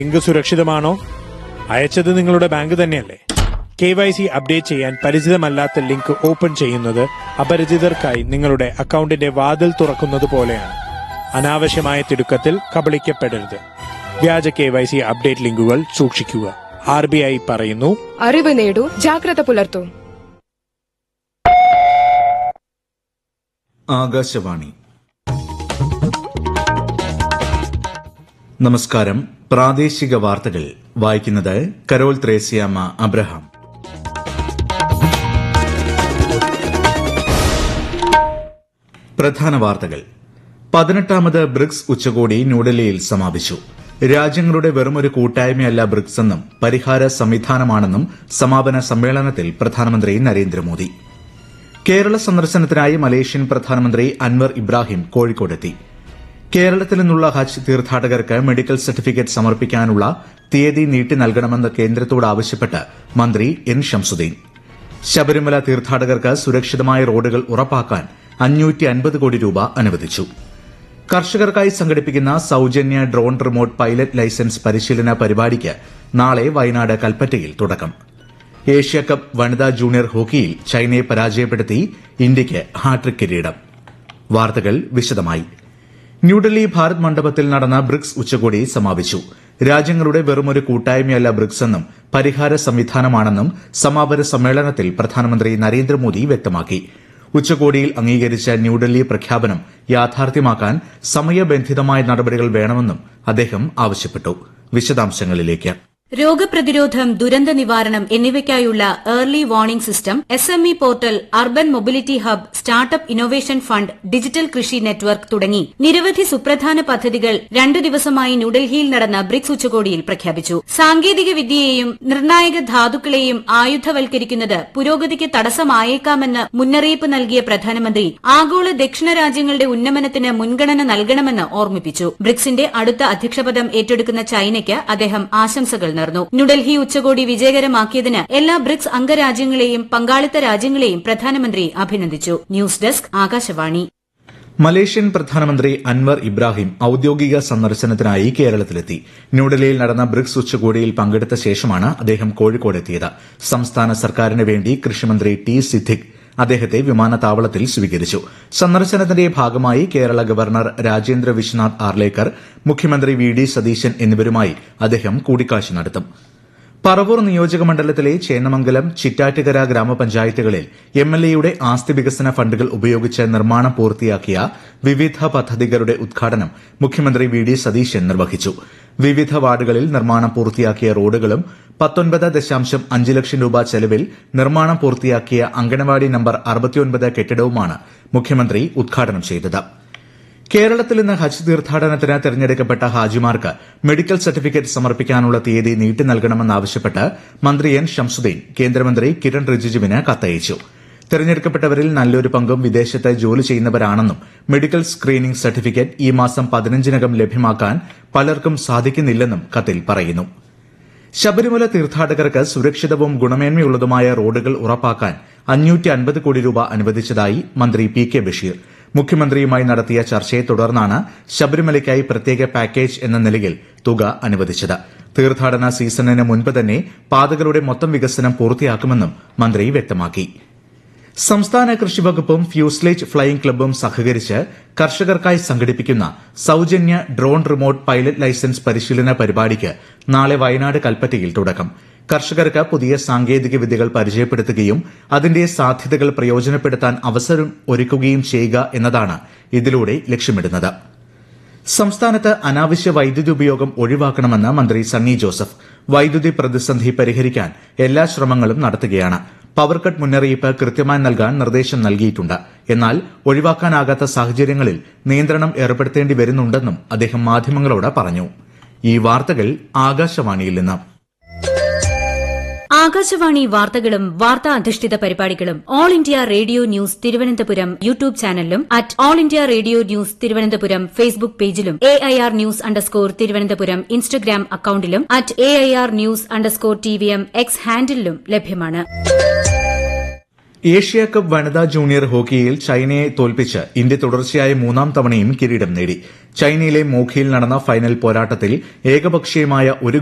link സുരക്ഷിതമാണോ അയച്ചത് നിങ്ങളുടെ bank തന്നെയല്ലേ കെ വൈ സി അപ്ഡേറ്റ് ചെയ്യാൻ പരിചിതമല്ലാത്ത ലിങ്ക് ഓപ്പൺ ചെയ്യുന്നത് അപരിചിതർക്കായി നിങ്ങളുടെ അക്കൗണ്ടിന്റെ വാതിൽ തുറക്കുന്നത് പോലെയാണ് അനാവശ്യമായ തിടുക്കത്തിൽ കബളിക്കപ്പെടരുത് വ്യാജ കെ വൈ സി അപ്ഡേറ്റ് ലിങ്കുകൾ സൂക്ഷിക്കുക ആർ ബി ഐ പറയുന്നു അറിവ് നേടൂ ജാഗ്രത പുലർത്തൂ ആകാശവാണി നമസ്കാരം പ്രാദേശിക വാർത്തകൾ വായിക്കുന്നത് കരോൾ ത്രേസ്യാമ്മ അബ്രഹാം പ്രധാന വാർത്തകൾ പതിനെട്ടാമത് ബ്രിക്സ് ഉച്ചകോടി ന്യൂഡൽഹിയിൽ സമാപിച്ചു രാജ്യങ്ങളുടെ വെറുമൊരു കൂട്ടായ്മയല്ല ബ്രിക്സ് എന്നും പരിഹാര സംവിധാനമാണെന്നും സമാപന സമ്മേളനത്തിൽ പ്രധാനമന്ത്രി നരേന്ദ്രമോദി കേരള സന്ദർശനത്തിനായി മലേഷ്യൻ പ്രധാനമന്ത്രി അൻവർ ഇബ്രാഹിം കോഴിക്കോടെത്തി കേരളത്തിൽ നിന്നുള്ള ഹജ്ജ് തീർത്ഥാടകർക്ക് മെഡിക്കൽ സർട്ടിഫിക്കറ്റ് സമർപ്പിക്കാനുള്ള തീയതി നീട്ടി നൽകണമെന്ന് കേന്ദ്രത്തോട് ആവശ്യപ്പെട്ട് മന്ത്രി എൻ ഷംസുദ്ദീൻ ശബരിമല തീർത്ഥാടകർക്ക് സുരക്ഷിതമായ റോഡുകൾ ഉറപ്പാക്കാൻ അഞ്ഞൂറ്റി അൻപത് കോടി രൂപ അനുവദിച്ചു കർഷകർക്കായി സംഘടിപ്പിക്കുന്ന സൌജന്യ ഡ്രോൺ റിമോട്ട് പൈലറ്റ് ലൈസൻസ് പരിശീലന പരിപാടിക്ക് നാളെ വയനാട് കൽപ്പറ്റയിൽ തുടക്കം ഏഷ്യ കപ്പ് വനിതാ ജൂനിയർ ഹോക്കിയിൽ ചൈനയെ പരാജയപ്പെടുത്തി ഇന്ത്യയ്ക്ക് ഹാട്രിക് കിരീടം വാർത്തകൾ വിശദമായി ന്യൂഡൽഹി ഭാരത് മണ്ഡപത്തിൽ നടന്ന ബ്രിക്സ് ഉച്ചകോടി സമാപിച്ചു രാജ്യങ്ങളുടെ വെറുമൊരു കൂട്ടായ്മയല്ല ബ്രിക്സ് എന്നും പരിഹാര സംവിധാനമാണെന്നും സമാപന സമ്മേളനത്തിൽ പ്രധാനമന്ത്രി നരേന്ദ്രമോദി വ്യക്തമാക്കി ഉച്ചകോടിയിൽ അംഗീകരിച്ച ന്യൂഡൽഹി പ്രഖ്യാപനം യാഥാർത്ഥ്യമാക്കാൻ സമയബന്ധിതമായ നടപടികൾ വേണമെന്നും അദ്ദേഹം ആവശ്യപ്പെട്ടു വിശദാംശങ്ങളിലേക്ക് രോഗപ്രതിരോധം ദുരന്ത നിവാരണം എന്നിവയ്ക്കായുള്ള early warning system S M E portal urban mobility hub startup innovation fund digital krishi network തുടങ്ങി നിരവധി സുപ്രധാന പദ്ധതികൾ രണ്ടു ദിവസമായി ന്യൂഡൽഹിയിൽ നടന്ന ബ്രിക്സ് ഉച്ചകോടിയിൽ പ്രഖ്യാപിച്ചു സാങ്കേതിക വിദ്യയെയും നിർണായക ധാതുക്കളെയും ആയുധവൽക്കരിക്കുന്നത് പുരോഗതിക്ക് തടസ്സമായേക്കാമെന്ന് മുന്നറിയിപ്പ് നൽകിയ പ്രധാനമന്ത്രി ആഗോള ദക്ഷിണ രാജ്യങ്ങളുടെ ഉന്നമനത്തിന് മുൻഗണന നൽകണമെന്ന് ഓർമ്മിപ്പിച്ചു ബ്രിക്സിന്റെ അടുത്ത അധ്യക്ഷപദം ഏറ്റെടുക്കുന്ന ചൈനയ്ക്ക് അദ്ദേഹം ആശംസകൾ നേർന്നു ന്യൂഡൽഹി ഉച്ചകോടി വിജയകരമാക്കിയതിന് എല്ലാ ബ്രിക്സ് അംഗരാജ്യങ്ങളെയും പങ്കാളിത്ത രാജ്യങ്ങളെയും പ്രധാനമന്ത്രി അഭിനന്ദിച്ചു ന്യൂസ് ഡെസ്ക് ആകാശവാണി മലേഷ്യൻ പ്രധാനമന്ത്രി അൻവർ ഇബ്രാഹിം ഔദ്യോഗിക സന്ദർശനത്തിനായി കേരളത്തിലെത്തി ന്യൂഡൽഹിയിൽ നടന്ന ബ്രിക്സ് ഉച്ചകോടിയിൽ പങ്കെടുത്ത ശേഷമാണ് അദ്ദേഹം കോഴിക്കോടെത്തിയത് സംസ്ഥാന സർക്കാരിന് വേണ്ടി കൃഷിമന്ത്രി ടി സിദ്ദിഖ് അദ്ദേഹത്തെ വിമാനത്താവളത്തിൽ സ്വീകരിച്ചു സന്ദർശനത്തിന്റെ ഭാഗമായി കേരള ഗവർണർ രാജേന്ദ്ര വിശ്വനാഥ് ആർലേക്കർ മുഖ്യമന്ത്രി വി ഡി സതീശൻ എന്നിവരുമായി അദ്ദേഹം കൂടിക്കാഴ്ച നടത്തും പറവൂർ നിയോജക മണ്ഡലത്തിലെ ചേന്നമംഗലം ചിറ്റാറ്റുകര ഗ്രാമപഞ്ചായത്തുകളിൽ എംഎൽഎയുടെ ആസ്തി വികസന ഫണ്ടുകൾ ഉപയോഗിച്ച് നിർമ്മാണം പൂർത്തിയാക്കിയ വിവിധ പദ്ധതികളുടെ ഉദ്ഘാടനം മുഖ്യമന്ത്രി വി ഡി സതീശൻ നിർവഹിച്ചു വിവിധ വാർഡുകളിൽ നിർമ്മാണം പൂർത്തിയാക്കിയ റോഡുകളും പത്തൊൻപത് ദശാംശം അഞ്ച് ലക്ഷം രൂപ ചെലവിൽ നിർമ്മാണം പൂർത്തിയാക്കിയ അങ്കണവാടി നമ്പർ അറുപത്തിയൊൻപത് കെട്ടിടവുമാണ് മുഖ്യമന്ത്രി ഉദ്ഘാടനം ചെയ്തത് കേരളത്തിൽ നിന്ന് ഹജ്ജ് തീർത്ഥാടനത്തിന് തെരഞ്ഞെടുക്കപ്പെട്ട ഹാജിമാർക്ക് മെഡിക്കൽ സർട്ടിഫിക്കറ്റ് സമർപ്പിക്കാനുള്ള തീയതി നീട്ടി നൽകണമെന്നാവശ്യപ്പെട്ട് മന്ത്രി എൻ ഷംസുദ്ദീൻ കേന്ദ്രമന്ത്രി കിരൺ റിജിജുവിന് കത്തയച്ചു തെരഞ്ഞെടുക്കപ്പെട്ടവരിൽ നല്ലൊരു പങ്കും വിദേശത്ത് ജോലി ചെയ്യുന്നവരാണെന്നും മെഡിക്കൽ സ്ക്രീനിംഗ് സർട്ടിഫിക്കറ്റ് ഈ മാസം പതിനഞ്ചിനകം ലഭ്യമാക്കാൻ പലർക്കും സാധിക്കുന്നില്ലെന്നും കത്തിൽ പറയുന്നു ശബരിമല തീർത്ഥാടകർക്ക് സുരക്ഷിതവും ഗുണമേന്മയുള്ളതുമായ റോഡുകൾ ഉറപ്പാക്കാൻ അഞ്ഞൂറ്റി അൻപത് കോടി രൂപ അനുവദിച്ചതായി മന്ത്രി പി കെ ബഷീർ മുഖ്യമന്ത്രിയുമായി നടത്തിയ ചർച്ചയെ തുടർന്നാണ് ശബരിമലയ്ക്കായി പ്രത്യേക പാക്കേജ് എന്ന നിലയിൽ തുക അനുവദിച്ചത് തീർത്ഥാടന സീസണിന് മുൻപ് തന്നെ പാതകളുടെ മൊത്തം വികസനം പൂർത്തിയാക്കുമെന്നും മന്ത്രി വ്യക്തമാക്കി സംസ്ഥാന കൃഷിവകുപ്പും ഫ്യൂസ്ലേജ് ഫ്ലൈയിംഗ് ക്ലബ്ബും സഹകരിച്ച് കർഷകർക്കായി സംഘടിപ്പിക്കുന്ന സൌജന്യ ഡ്രോൺ റിമോട്ട് പൈലറ്റ് ലൈസൻസ് പരിശീലന പരിപാടിക്ക് നാളെ വയനാട് കൽപ്പറ്റയിൽ തുടക്കം കർഷകർക്ക് പുതിയ സാങ്കേതിക വിദ്യകൾ പരിചയപ്പെടുത്തുകയും അതിന്റെ സാധ്യതകൾ പ്രയോജനപ്പെടുത്താൻ അവസരം ഒരുക്കുകയും ചെയ്യുക എന്നതാണ് ഇതിലൂടെ ലക്ഷ്യമിടുന്നത് സംസ്ഥാനത്ത് അനാവശ്യ വൈദ്യുതി ഉപയോഗം ഒഴിവാക്കണമെന്ന് മന്ത്രി സണ്ണി ജോസഫ് വൈദ്യുതി പ്രതിസന്ധി പരിഹരിക്കാൻ എല്ലാ ശ്രമങ്ങളും നടത്തുകയാണ് പവർ കട്ട് മുന്നറിയിപ്പ് കൃത്യമായി നൽകാൻ നിർദ്ദേശം നൽകിയിട്ടുണ്ട് എന്നാൽ ഒഴിവാക്കാനാകാത്ത സാഹചര്യങ്ങളിൽ നിയന്ത്രണം ഏർപ്പെടുത്തേണ്ടി വരുന്നുണ്ടെന്നും അദ്ദേഹം മാധ്യമങ്ങളോട് പറഞ്ഞു ഈ വാർത്തകൾ ആകാശവാണിയിൽ നിന്ന് ആകാശവാണി വാർത്തകളും വാർത്താ അധിഷ്ഠിത പരിപാടികളും All India Radio news Thiruvananthapuram YouTube ചാനലിലും at All India Radio news Thiruvananthapuram Facebook പേജിലും A I R news underscore Thiruvananthapuram Instagram അക്കൌണ്ടിലും at A I R news underscore T V M X ഹാൻഡിലും ലഭ്യമാണ് ഏഷ്യ കപ്പ് വനിതാ ജൂനിയർ ഹോക്കിയിൽ ചൈനയെ തോൽപ്പിച്ച് ഇന്ത്യ തുടർച്ചയായ മൂന്നാം തവണയും കിരീടം നേടി ചൈനയിലെ മോഖിയിൽ നടന്ന ഫൈനൽ പോരാട്ടത്തിൽ ഏകപക്ഷീയമായ ഒരു